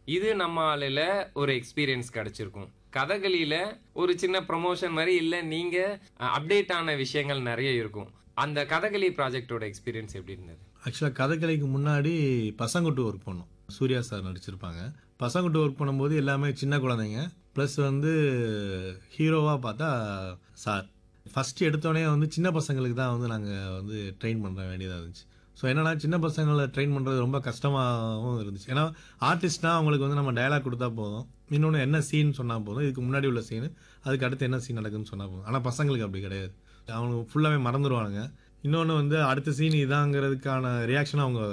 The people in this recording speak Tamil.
இது நம்ம ஆளுல ஒரு எக்ஸ்பீரியன்ஸ் கிடைச்சிருக்கும் கதகளியில ஒரு சின்ன ப்ரமோஷன் மாதிரி இல்ல நீங்க அப்டேட் ஆன விஷயங்கள் நிறைய இருக்கும் அந்த கதகளி ப்ராஜெக்டோட எக்ஸ்பீரியன்ஸ் எப்படி இருந்தது ஆக்சுவலாக கதைக்கலைக்கு முன்னாடி பசங்குட்டு ஒர்க் பண்ணோம் சூர்யா சார் நடிச்சிருப்பாங்க பசங்குட்டு ஒர்க் பண்ணும்போது எல்லாமே சின்ன குழந்தைங்க ப்ளஸ் வந்து ஹீரோவாக பார்த்தா சார் ஃபர்ஸ்ட் எடுத்தோடனே வந்து சின்ன பசங்களுக்கு தான் வந்து நாங்கள் வந்து ட்ரெயின் பண்ண வேண்டியதாக இருந்துச்சு ஸோ என்னன்னா சின்ன பசங்களை ட்ரெயின் பண்ணுறது ரொம்ப கஷ்டமாகவும் இருந்துச்சு ஏன்னா ஆர்டிஸ்ட்னா அவங்களுக்கு வந்து நம்ம டயலாக் கொடுத்தா போதும் இன்னொன்று என்ன சீன் சொன்னால் போதும் இதுக்கு முன்னாடி உள்ள சீன் அதுக்கு அடுத்து என்ன சீன் நடக்குதுன்னு சொன்னால் போதும் ஆனால் பசங்களுக்கு அப்படி கிடையாது அவங்க ஃபுல்லாகவே மறந்துடுவானுங்க இன்னொன்று வந்து அடுத்த சீன் இதாங்கிறதுக்கான ரியாக்ஷன் அவங்க